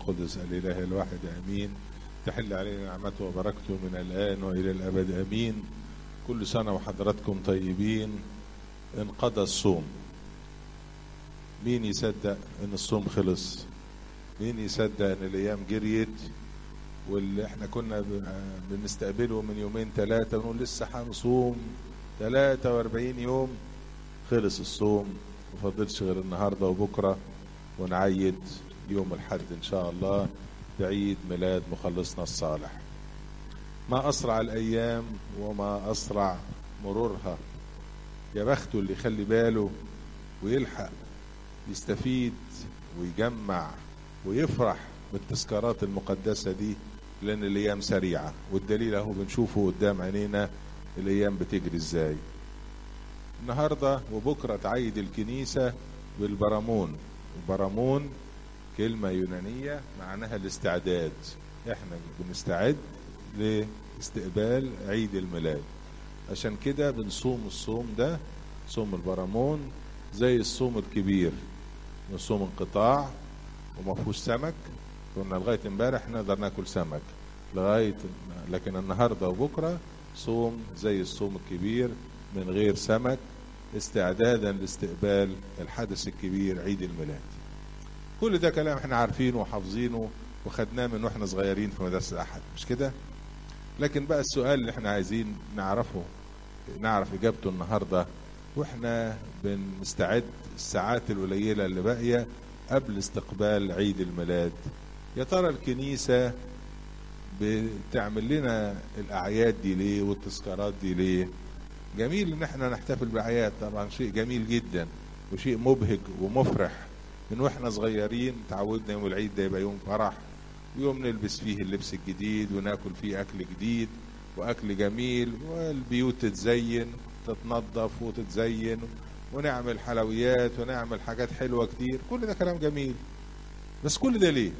القدس الإله الواحد آمين تحل علينا نعمته وبركته من الآن وإلى الأبد آمين كل سنة وحضراتكم طيبين انقضى الصوم مين يصدق ان الصوم خلص مين يصدق ان الايام جريت واللي احنا كنا بنستقبله من يومين ثلاثة ونقول لسه هنصوم 43 يوم خلص الصوم مفضلش غير النهارده وبكره ونعيد يوم الحد ان شاء الله بعيد ميلاد مخلصنا الصالح ما اسرع الايام وما اسرع مرورها يا بخته اللي يخلي باله ويلحق يستفيد ويجمع ويفرح بالتذكارات المقدسة دي لأن الأيام سريعة والدليل أهو بنشوفه قدام عينينا الأيام بتجري إزاي النهاردة وبكرة تعيد الكنيسة بالبرامون البرامون كلمة يونانية معناها الاستعداد احنا بنستعد لاستقبال عيد الميلاد عشان كده بنصوم الصوم ده صوم البرامون زي الصوم الكبير صوم انقطاع وما فيهوش سمك كنا لغايه امبارح نقدر ناكل سمك لغايه لكن النهارده وبكره صوم زي الصوم الكبير من غير سمك استعدادا لاستقبال الحدث الكبير عيد الميلاد كل ده كلام احنا عارفينه وحافظينه وخدناه من واحنا صغيرين في مدرسه الاحد مش كده لكن بقى السؤال اللي احنا عايزين نعرفه نعرف اجابته النهارده واحنا بنستعد الساعات القليله اللي باقيه قبل استقبال عيد الميلاد يا ترى الكنيسه بتعمل لنا الاعياد دي ليه والتذكارات دي ليه جميل ان احنا نحتفل باعياد طبعا شيء جميل جدا وشيء مبهج ومفرح من واحنا صغيرين تعودنا يوم العيد ده يبقى يوم فرح ويوم نلبس فيه اللبس الجديد وناكل فيه اكل جديد واكل جميل والبيوت تتزين تتنظف وتتزين ونعمل حلويات ونعمل حاجات حلوه كتير كل ده كلام جميل بس كل ده ليه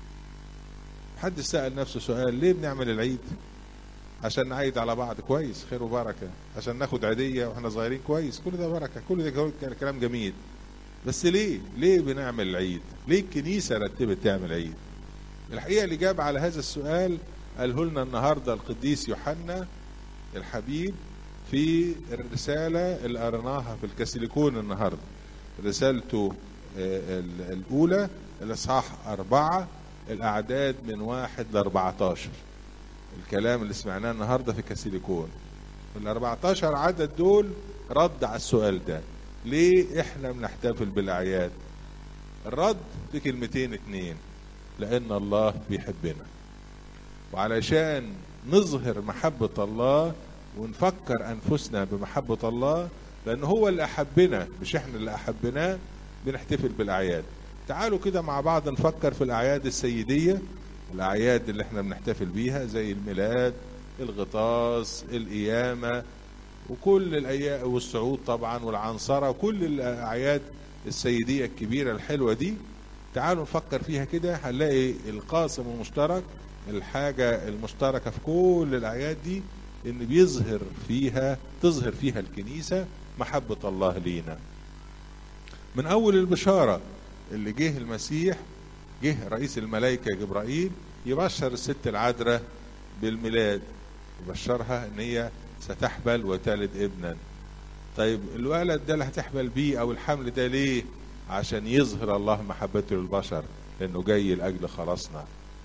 حد سأل نفسه سؤال ليه بنعمل العيد عشان نعيد على بعض كويس خير وبركة عشان ناخد عيدية واحنا صغيرين كويس كل ده بركة كل ده كلام جميل بس ليه ليه بنعمل العيد ليه الكنيسة رتبت تعمل عيد الحقيقة الإجابة على هذا السؤال قاله لنا النهاردة القديس يوحنا الحبيب في الرسالة اللي قريناها في الكاسيليكون النهاردة رسالته الأولى الإصحاح أربعة الأعداد من واحد لأربعة عشر الكلام اللي سمعناه النهاردة في كاسيليكون ال 14 عدد دول رد على السؤال ده ليه احنا بنحتفل بالأعياد الرد في كلمتين اتنين لأن الله بيحبنا وعلشان نظهر محبة الله ونفكر أنفسنا بمحبة الله لأن هو اللي أحبنا مش احنا اللي أحبناه بنحتفل بالأعياد تعالوا كده مع بعض نفكر في الأعياد السيدية الأعياد اللي احنا بنحتفل بيها زي الميلاد الغطاس القيامة وكل الأيام والصعود طبعا والعنصرة وكل الأعياد السيدية الكبيرة الحلوة دي تعالوا نفكر فيها كده هنلاقي القاسم المشترك الحاجة المشتركة في كل الأعياد دي إن بيظهر فيها تظهر فيها الكنيسة محبة الله لينا من أول البشارة اللي جه المسيح جه رئيس الملائكة جبرائيل يبشر الست العذراء بالميلاد يبشرها ان هي ستحبل وتلد ابنا طيب الولد ده اللي هتحبل بيه او الحمل ده ليه عشان يظهر الله محبته للبشر لانه جاي لاجل خلاصنا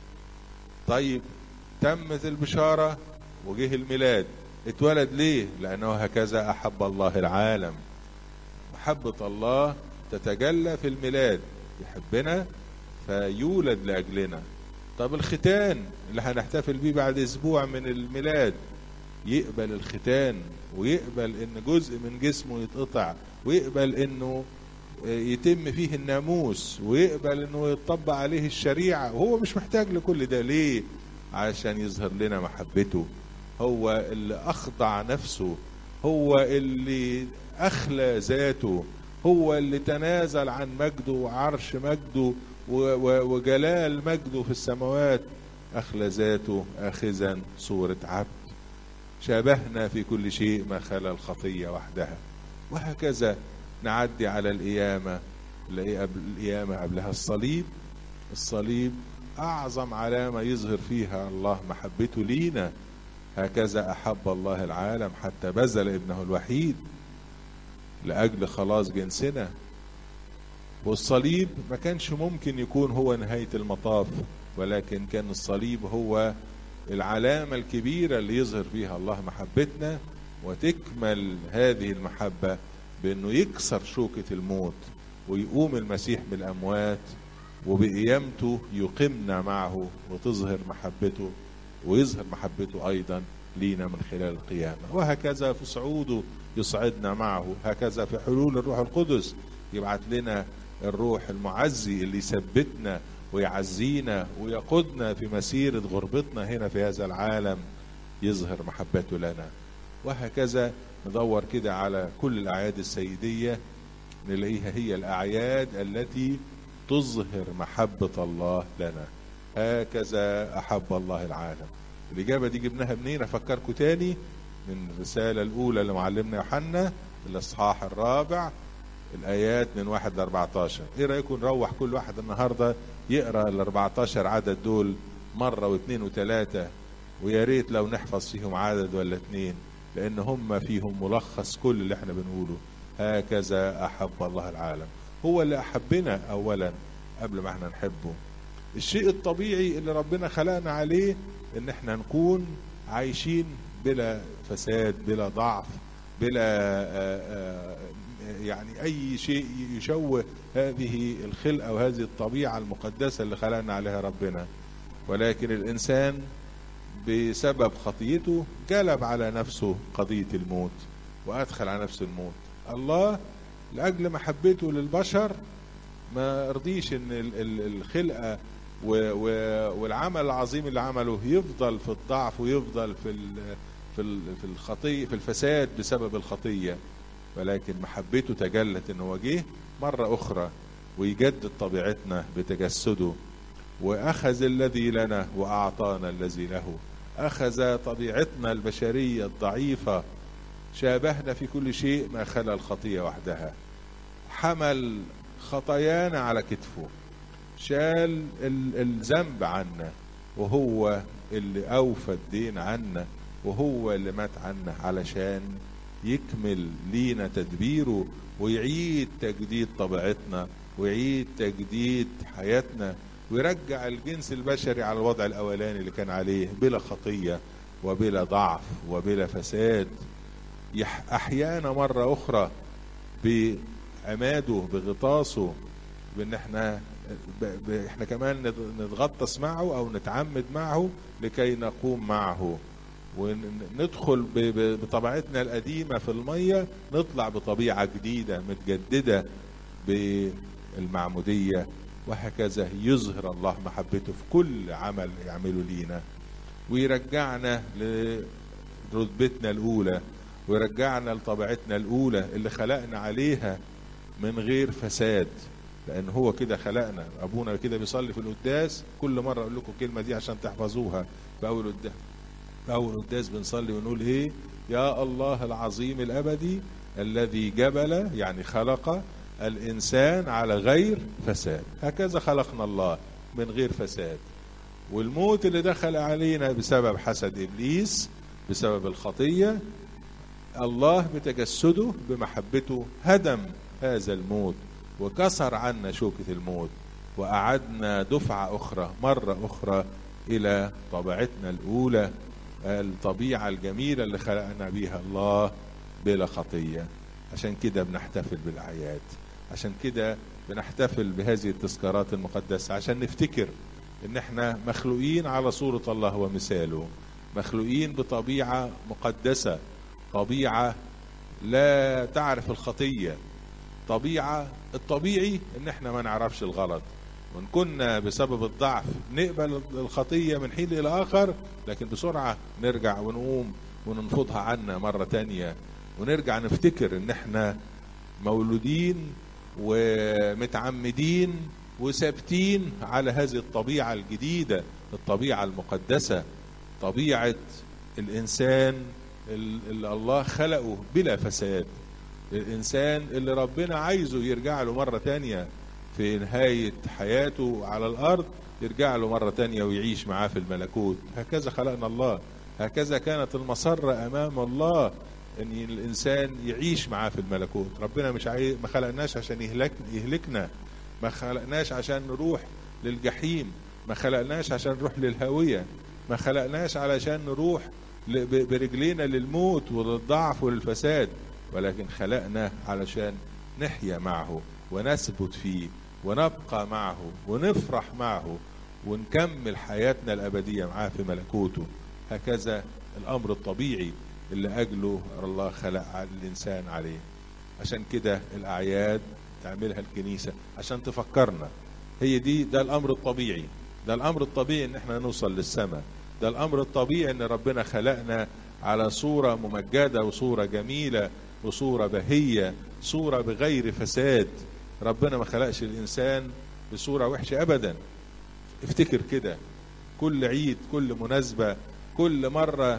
طيب تمت البشارة وجه الميلاد اتولد ليه لانه هكذا احب الله العالم محبة الله تتجلى في الميلاد يحبنا فيولد لاجلنا طب الختان اللي هنحتفل بيه بعد اسبوع من الميلاد يقبل الختان ويقبل ان جزء من جسمه يتقطع ويقبل انه يتم فيه الناموس ويقبل انه يطبق عليه الشريعه وهو مش محتاج لكل ده ليه عشان يظهر لنا محبته هو اللي اخضع نفسه هو اللي اخلى ذاته هو اللي تنازل عن مجده وعرش مجده وجلال مجده في السماوات أخلى ذاته آخذا صورة عبد شابهنا في كل شيء ما خلا الخطية وحدها وهكذا نعدي على القيامة نلاقي قبل القيامة قبلها الصليب الصليب أعظم علامة يظهر فيها الله محبته لينا هكذا أحب الله العالم حتى بذل ابنه الوحيد لأجل خلاص جنسنا والصليب ما كانش ممكن يكون هو نهاية المطاف ولكن كان الصليب هو العلامة الكبيرة اللي يظهر فيها الله محبتنا وتكمل هذه المحبة بأنه يكسر شوكة الموت ويقوم المسيح من الأموات وبقيامته يقمنا معه وتظهر محبته ويظهر محبته أيضا لينا من خلال القيامة وهكذا في صعوده يصعدنا معه هكذا في حلول الروح القدس يبعت لنا الروح المعزي اللي يثبتنا ويعزينا ويقودنا في مسيرة غربتنا هنا في هذا العالم يظهر محبته لنا وهكذا ندور كده على كل الأعياد السيدية نلاقيها هي الأعياد التي تظهر محبة الله لنا هكذا أحب الله العالم الإجابة دي جبناها منين أفكركم تاني من الرسالة الأولى لمعلمنا يوحنا الإصحاح الرابع الآيات من واحد ل 14 إيه رأيكم نروح كل واحد النهاردة يقرأ ال 14 عدد دول مرة واثنين وثلاثة ويا ريت لو نحفظ فيهم عدد ولا اثنين لأن هم فيهم ملخص كل اللي احنا بنقوله هكذا أحب الله العالم هو اللي أحبنا أولا قبل ما احنا نحبه الشيء الطبيعي اللي ربنا خلقنا عليه ان احنا نكون عايشين بلا فساد بلا ضعف بلا آآ آآ يعني اي شيء يشوه هذه الخلقه وهذه الطبيعه المقدسه اللي خلقنا عليها ربنا ولكن الانسان بسبب خطيته جلب على نفسه قضيه الموت وادخل على نفسه الموت الله لاجل محبته للبشر ما رضيش ان الخلقه والعمل العظيم اللي عمله يفضل في الضعف ويفضل في في في الخطيه في الفساد بسبب الخطيه ولكن محبته تجلت ان هو جه مره اخرى ويجدد طبيعتنا بتجسده واخذ الذي لنا واعطانا الذي له اخذ طبيعتنا البشريه الضعيفه شابهنا في كل شيء ما خلا الخطيه وحدها حمل خطايانا على كتفه شال الذنب عنا وهو اللي اوفى الدين عنا وهو اللي مات عنا علشان يكمل لينا تدبيره ويعيد تجديد طبيعتنا ويعيد تجديد حياتنا ويرجع الجنس البشري على الوضع الاولاني اللي كان عليه بلا خطيه وبلا ضعف وبلا فساد احيانا مره اخرى بعماده بغطاسه بان احنا ب... ب... احنا كمان نتغطس معه او نتعمد معه لكي نقوم معه وندخل ب... ب... بطبيعتنا القديمة في المية نطلع بطبيعة جديدة متجددة بالمعمودية وهكذا يظهر الله محبته في كل عمل يعمله لينا ويرجعنا لرتبتنا الأولى ويرجعنا لطبيعتنا الأولى اللي خلقنا عليها من غير فساد لان هو كده خلقنا ابونا كده بيصلي في القداس كل مره اقول لكم الكلمه دي عشان تحفظوها في اول قداس في اول قداس بنصلي ونقول ايه يا الله العظيم الابدي الذي جبل يعني خلق الانسان على غير فساد هكذا خلقنا الله من غير فساد والموت اللي دخل علينا بسبب حسد ابليس بسبب الخطيه الله بتجسده بمحبته هدم هذا الموت وكسر عنا شوكة الموت وأعدنا دفعة أخرى مرة أخرى إلى طبيعتنا الأولى الطبيعة الجميلة اللي خلقنا بيها الله بلا خطية عشان كده بنحتفل بالأعياد عشان كده بنحتفل بهذه التذكارات المقدسة عشان نفتكر إن إحنا مخلوقين على صورة الله ومثاله مخلوقين بطبيعة مقدسة طبيعة لا تعرف الخطية طبيعة الطبيعي ان احنا ما نعرفش الغلط وان كنا بسبب الضعف نقبل الخطية من حين الى اخر لكن بسرعة نرجع ونقوم وننفضها عنا مرة تانية ونرجع نفتكر ان احنا مولودين ومتعمدين وثابتين على هذه الطبيعة الجديدة الطبيعة المقدسة طبيعة الإنسان اللي الله خلقه بلا فساد الإنسان اللي ربنا عايزه يرجع له مرة تانية في نهاية حياته على الأرض يرجع له مرة تانية ويعيش معاه في الملكوت هكذا خلقنا الله هكذا كانت المسرة أمام الله ان الانسان يعيش معاه في الملكوت ربنا مش عايز ما خلقناش عشان يهلك يهلكنا ما خلقناش عشان نروح للجحيم ما خلقناش عشان نروح للهوية ما خلقناش علشان نروح ل- ب- برجلينا للموت وللضعف وللفساد ولكن خلقنا علشان نحيا معه ونثبت فيه ونبقى معه ونفرح معه ونكمل حياتنا الأبدية معاه في ملكوته هكذا الأمر الطبيعي اللي أجله الله خلق الإنسان عليه عشان كده الأعياد تعملها الكنيسة عشان تفكرنا هي دي ده الأمر الطبيعي ده الأمر الطبيعي إن احنا نوصل للسماء ده الأمر الطبيعي إن ربنا خلقنا على صورة ممجدة وصورة جميلة وصورة بهية صورة بغير فساد ربنا ما خلقش الإنسان بصورة وحشة أبدا افتكر كده كل عيد كل مناسبة كل مرة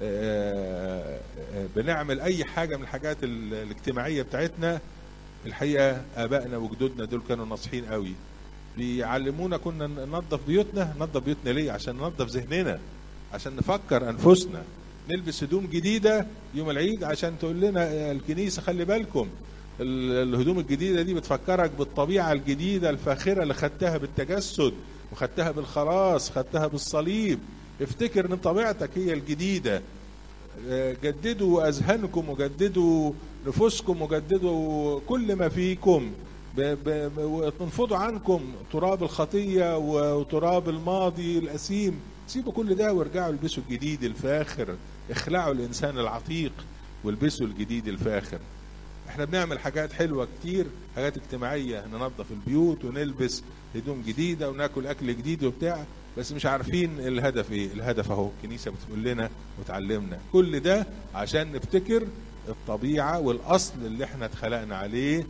آه، آه، بنعمل أي حاجة من الحاجات ال- الاجتماعية بتاعتنا الحقيقة آبائنا وجدودنا دول كانوا ناصحين قوي بيعلمونا كنا ننظف بيوتنا ننظف بيوتنا ليه عشان ننظف ذهننا عشان نفكر أنفسنا نلبس هدوم جديدة يوم العيد عشان تقول لنا الكنيسة خلي بالكم ال- الهدوم الجديدة دي بتفكرك بالطبيعة الجديدة الفاخرة اللي خدتها بالتجسد وخدتها بالخلاص خدتها بالصليب افتكر ان طبيعتك هي الجديدة آه، جددوا أذهانكم وجددوا نفوسكم وجددوا كل ما فيكم ب- ب- ب- وتنفضوا عنكم تراب الخطية وتراب الماضي الأسيم سيبوا كل ده وارجعوا البسوا الجديد الفاخر اخلعوا الإنسان العتيق والبسوا الجديد الفاخر احنا بنعمل حاجات حلوة كتير حاجات اجتماعية ننظف البيوت ونلبس هدوم جديدة وناكل أكل جديد وبتاع بس مش عارفين الهدف ايه الهدف اهو الكنيسة بتقول لنا وتعلمنا كل ده عشان نفتكر الطبيعة والأصل اللي احنا اتخلقنا عليه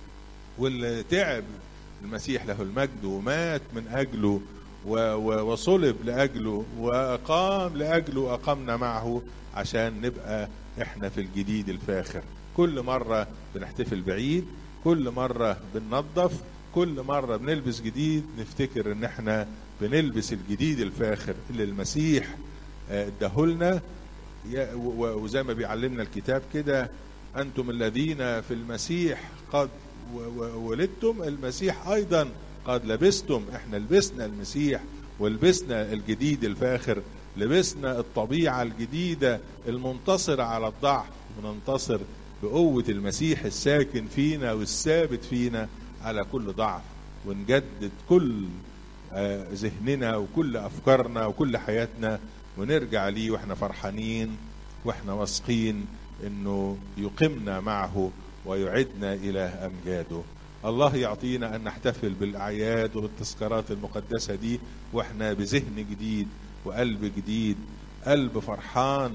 واللي تعب المسيح له المجد ومات من أجله و- و- وصلب لأجله وأقام لأجله وأقمنا معه عشان نبقى احنا في الجديد الفاخر كل مرة بنحتفل بعيد كل مرة بننظف كل مرة بنلبس جديد نفتكر ان احنا بنلبس الجديد الفاخر اللي المسيح آه، اداهولنا يا- و- و- وزي ما بيعلمنا الكتاب كده انتم الذين في المسيح قد و- و- ولدتم المسيح ايضا قد لبستم احنا لبسنا المسيح ولبسنا الجديد الفاخر لبسنا الطبيعة الجديدة المنتصرة على الضعف وننتصر بقوة المسيح الساكن فينا والثابت فينا على كل ضعف ونجدد كل آه، ذهننا وكل أفكارنا وكل حياتنا ونرجع ليه واحنا فرحانين واحنا واثقين انه يقمنا معه ويعدنا الى امجاده الله يعطينا ان نحتفل بالاعياد وبالتذكارات المقدسه دي واحنا بذهن جديد وقلب جديد قلب فرحان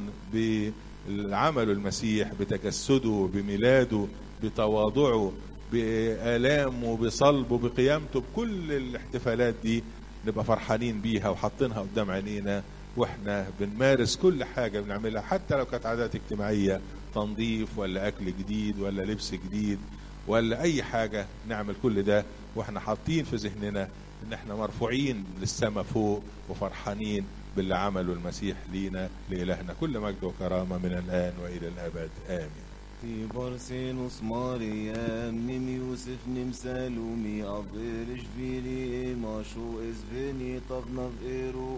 بالعمل المسيح بتجسده بميلاده بتواضعه بآلامه بصلبه بقيامته بكل الاحتفالات دي نبقى فرحانين بيها وحاطينها قدام عينينا واحنا بنمارس كل حاجة بنعملها حتى لو كانت عادات اجتماعية تنظيف ولا أكل جديد ولا لبس جديد ولا أي حاجة نعمل كل ده واحنا حاطين في ذهننا ان احنا مرفوعين للسماء فوق وفرحانين باللي عمله المسيح لينا لإلهنا كل مجد وكرامة من الآن وإلى الأبد آمين Ti Barsenos Mariam, nim Yusuf, nim Salumi, Avirish Vili, Mashu Izvini, Tavnav Eru,